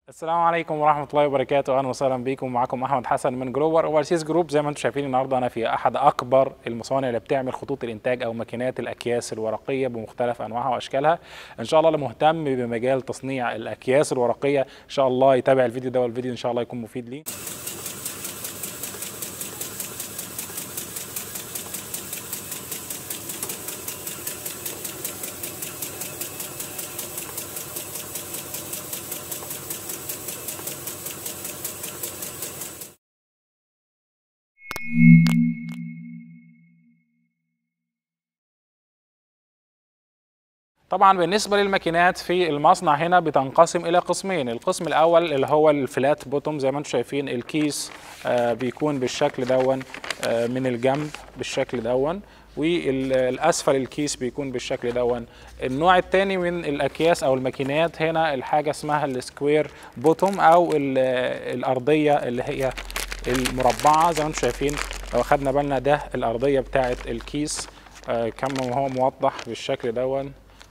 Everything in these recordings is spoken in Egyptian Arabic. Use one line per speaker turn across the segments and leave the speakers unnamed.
السلام عليكم ورحمة الله وبركاته أهلا وسهلا بكم معكم أحمد حسن من جلوبر أوفرسيز جروب زي ما أنتم شايفين النهاردة أنا في أحد أكبر المصانع اللي بتعمل خطوط الإنتاج أو ماكينات الأكياس الورقية بمختلف أنواعها وأشكالها إن شاء الله اللي مهتم بمجال تصنيع الأكياس الورقية إن شاء الله يتابع الفيديو ده والفيديو إن شاء الله يكون مفيد ليه طبعا بالنسبه للماكينات في المصنع هنا بتنقسم الى قسمين القسم الاول اللي هو الفلات بوتوم زي ما انتم شايفين الكيس آه بيكون بالشكل دون آه من الجنب بالشكل دون والاسفل الكيس بيكون بالشكل دون النوع الثاني من الاكياس او الماكينات هنا الحاجه اسمها السكوير بوتوم او الارضيه اللي هي المربعه زي ما انتم شايفين لو اخدنا بالنا ده الارضيه بتاعه الكيس آه كما هو موضح بالشكل دون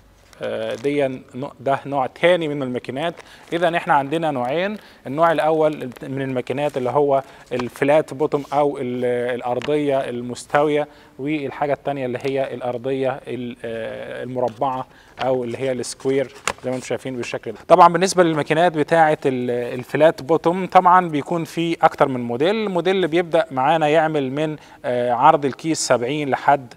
دي ده نوع تاني من الماكينات اذا احنا عندنا نوعين النوع الاول من الماكينات اللي هو الفلات بوتوم او الارضيه المستويه والحاجه الثانيه اللي هي الارضيه المربعه او اللي هي السكوير زي ما انتم شايفين بالشكل ده طبعا بالنسبه للماكينات بتاعه الفلات بوتوم طبعا بيكون في اكتر من موديل الموديل اللي بيبدا معانا يعمل من عرض الكيس 70 لحد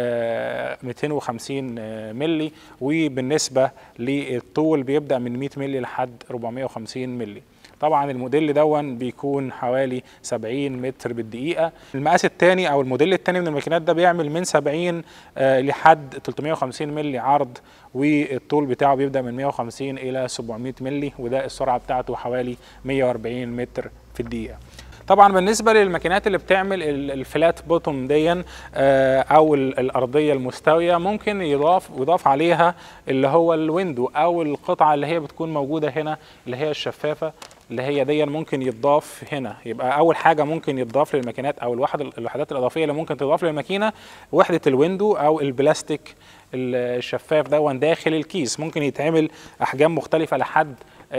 250 ملي وبالنسبه للطول بيبدا من 100 ملي لحد 450 ملي طبعا الموديل دون بيكون حوالي 70 متر بالدقيقه المقاس الثاني او الموديل الثاني من الماكينات ده بيعمل من 70 لحد 350 ملي عرض والطول بتاعه بيبدا من 150 الى 700 ملي وده السرعه بتاعته حوالي 140 متر في الدقيقه طبعا بالنسبه للماكينات اللي بتعمل الفلات بوتوم دي او الارضيه المستويه ممكن يضاف يضاف عليها اللي هو الويندو او القطعه اللي هي بتكون موجوده هنا اللي هي الشفافه اللي هي دي ممكن يتضاف هنا يبقى اول حاجه ممكن يتضاف للماكينات او الوحد الوحدات الاضافيه اللي ممكن تضاف للماكينه وحده الويندو او البلاستيك الشفاف دون داخل الكيس ممكن يتعمل احجام مختلفه لحد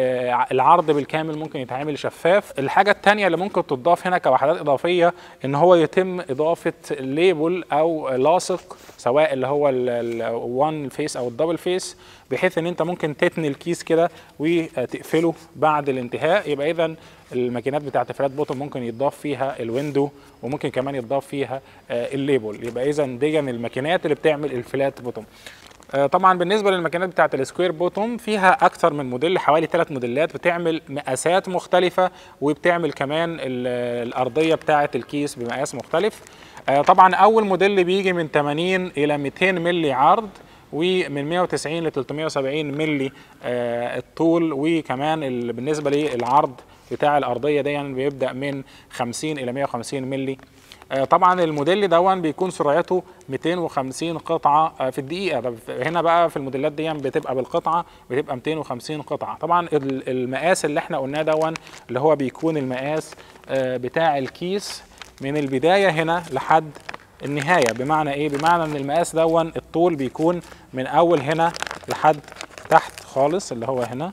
العرض بالكامل ممكن يتعمل شفاف الحاجة التانية اللي ممكن تضاف هنا كوحدات إضافية إن هو يتم إضافة ليبل أو لاصق سواء اللي هو الوان فيس أو الدبل فيس بحيث إن أنت ممكن تتني الكيس كده وتقفله بعد الانتهاء يبقى إذا الماكينات بتاعت فلات بوتوم ممكن يتضاف فيها الويندو وممكن كمان يتضاف فيها الليبل يبقى إذا دي الماكينات اللي بتعمل الفلات بوتوم طبعا بالنسبه للماكينات بتاعه السكوير بوتوم فيها اكثر من موديل حوالي ثلاث موديلات بتعمل مقاسات مختلفه وبتعمل كمان الارضيه بتاعه الكيس بمقاس مختلف طبعا اول موديل بيجي من 80 الى 200 ملي عرض ومن 190 ل 370 ملي الطول وكمان بالنسبه للعرض بتاع الارضيه دي يعني بيبدا من 50 الى 150 ملي طبعا الموديل دون بيكون سرعته 250 قطعه في الدقيقه طب هنا بقى في الموديلات دي بتبقى بالقطعه بتبقى 250 قطعه طبعا المقاس اللي احنا قلناه دون اللي هو بيكون المقاس بتاع الكيس من البدايه هنا لحد النهايه بمعنى ايه بمعنى ان المقاس دون الطول بيكون من اول هنا لحد تحت خالص اللي هو هنا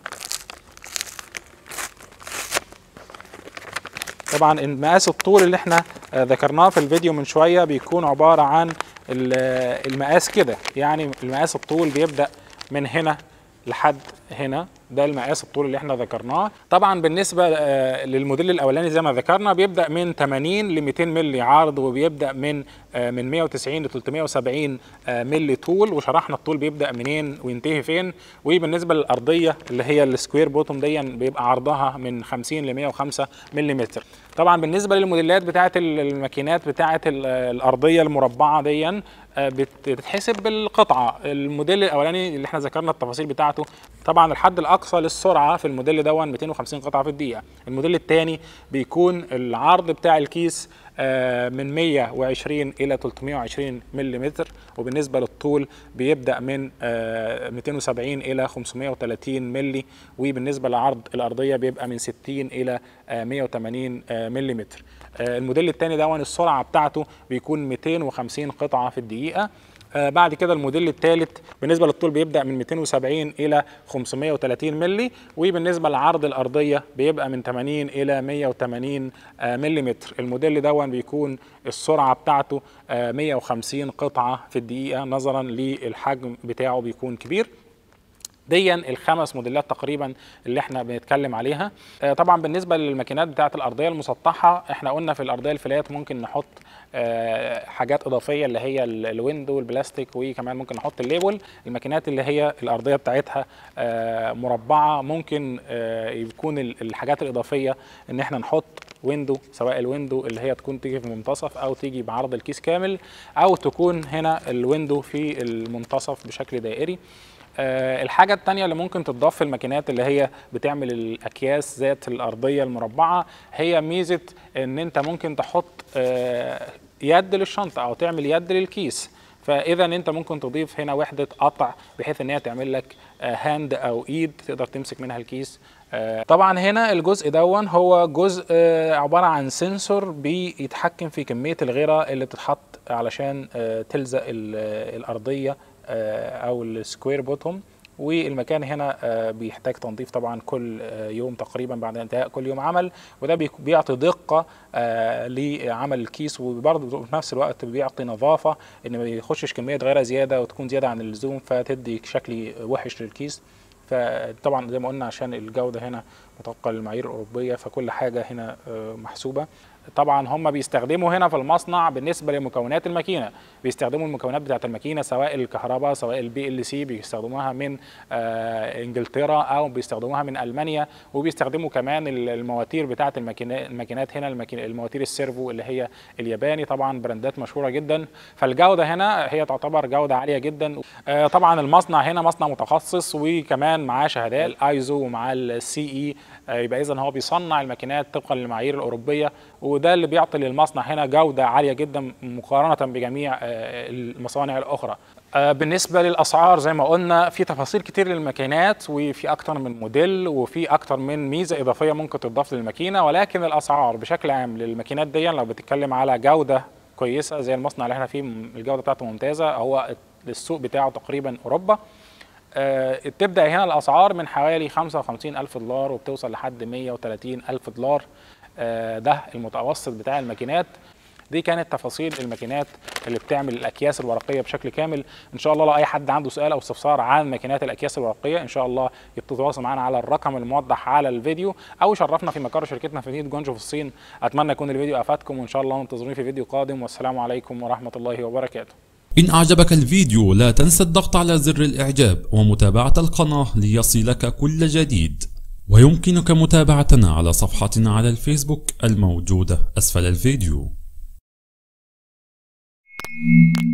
طبعا المقاس الطول اللي احنا ذكرناه في الفيديو من شويه بيكون عباره عن المقاس كده يعني المقاس الطول بيبدا من هنا لحد هنا ده المقاس الطول اللي احنا ذكرناه طبعا بالنسبه للموديل الاولاني زي ما ذكرنا بيبدا من 80 ل 200 ملي عرض وبيبدا من من 190 ل 370 ملي طول وشرحنا الطول بيبدا منين وينتهي فين وبالنسبه للارضيه اللي هي السكوير بوتوم دي بيبقى عرضها من 50 ل 105 ملم طبعا بالنسبه للموديلات بتاعه الماكينات بتاعه الارضيه المربعه دي بتتحسب بالقطعه الموديل الاولاني اللي احنا ذكرنا التفاصيل بتاعته طبعا الحد الاقصى للسرعه في الموديل دون 250 قطعه في الدقيقه الموديل الثاني بيكون العرض بتاع الكيس من 120 الى 320 ملم وبالنسبه للطول بيبدا من 270 الى 530 ملي وبالنسبه لعرض الارضيه بيبقى من 60 الى 180 ملم الموديل الثاني دون السرعه بتاعته بيكون 250 قطعه في الدقيقه آه بعد كده الموديل الثالث بالنسبه للطول بيبدا من 270 الى 530 مللي وبالنسبه لعرض الارضيه بيبقى من 80 الى 180 آه ملم الموديل دون بيكون السرعه بتاعته آه 150 قطعه في الدقيقه نظرا للحجم بتاعه بيكون كبير ديا الخمس موديلات تقريبا اللي احنا بنتكلم عليها آه طبعا بالنسبه للماكينات بتاعه الارضيه المسطحه احنا قلنا في الارضيه الفلات ممكن نحط آه حاجات اضافيه اللي هي الويندو والبلاستيك وكمان ممكن نحط الليبل الماكينات اللي هي الارضيه بتاعتها آه مربعه ممكن يكون الحاجات الاضافيه ان احنا نحط ويندو سواء الويندو اللي هي تكون تيجي في المنتصف او تيجي بعرض الكيس كامل او تكون هنا الويندو في المنتصف بشكل دائري أه الحاجة التانية اللي ممكن تضاف في الماكينات اللي هي بتعمل الأكياس ذات الأرضية المربعة هي ميزة إن أنت ممكن تحط أه يد للشنطة أو تعمل يد للكيس فاذا انت ممكن تضيف هنا وحده قطع بحيث ان هي تعمل لك هاند او ايد تقدر تمسك منها الكيس طبعا هنا الجزء دون هو جزء عباره عن سنسور بيتحكم في كميه الغيره اللي بتتحط علشان تلزق الارضيه او السكوير بوتوم والمكان هنا بيحتاج تنظيف طبعا كل يوم تقريبا بعد انتهاء كل يوم عمل وده بيعطي دقه لعمل الكيس وبرضه في نفس الوقت بيعطي نظافه ان ما يخشش كميه غيره زياده وتكون زياده عن اللزوم فتدي شكل وحش للكيس فطبعا زي ما قلنا عشان الجوده هنا مطابقه للمعايير الاوروبيه فكل حاجه هنا محسوبه طبعا هم بيستخدموا هنا في المصنع بالنسبه لمكونات الماكينه بيستخدموا المكونات بتاعه الماكينه سواء الكهرباء سواء البي ال سي بيستخدموها من آه انجلترا او بيستخدموها من المانيا وبيستخدموا كمان المواتير بتاعه الماكينات هنا المواتير السيرفو اللي هي الياباني طبعا براندات مشهوره جدا فالجوده هنا هي تعتبر جوده عاليه جدا آه طبعا المصنع هنا مصنع متخصص وكمان معاه شهادات الايزو ومعاه السي اي آه يبقى اذا هو بيصنع الماكينات طبقا للمعايير الاوروبيه وده اللي بيعطي للمصنع هنا جودة عالية جدا مقارنة بجميع المصانع الأخرى بالنسبة للأسعار زي ما قلنا في تفاصيل كتير للماكينات وفي أكتر من موديل وفي أكتر من ميزة إضافية ممكن تضاف للماكينة ولكن الأسعار بشكل عام للماكينات دي لو بتتكلم على جودة كويسة زي المصنع اللي احنا فيه الجودة بتاعته ممتازة هو السوق بتاعه تقريبا أوروبا أه تبدأ هنا الأسعار من حوالي 55 ألف دولار وبتوصل لحد 130 ألف دولار ده المتوسط بتاع الماكينات دي كانت تفاصيل الماكينات اللي بتعمل الاكياس الورقيه بشكل كامل ان شاء الله لو اي حد عنده سؤال او استفسار عن ماكينات الاكياس الورقيه ان شاء الله يتواصل معنا على الرقم الموضح على الفيديو او يشرفنا في مقر شركتنا في مدينه جونجو في الصين اتمنى يكون الفيديو افادكم وان شاء الله انتظروني في فيديو قادم والسلام عليكم ورحمه الله وبركاته
إن أعجبك الفيديو لا تنسى الضغط على زر الإعجاب ومتابعة القناة ليصلك كل جديد ويمكنك متابعتنا على صفحتنا على الفيسبوك الموجودة أسفل الفيديو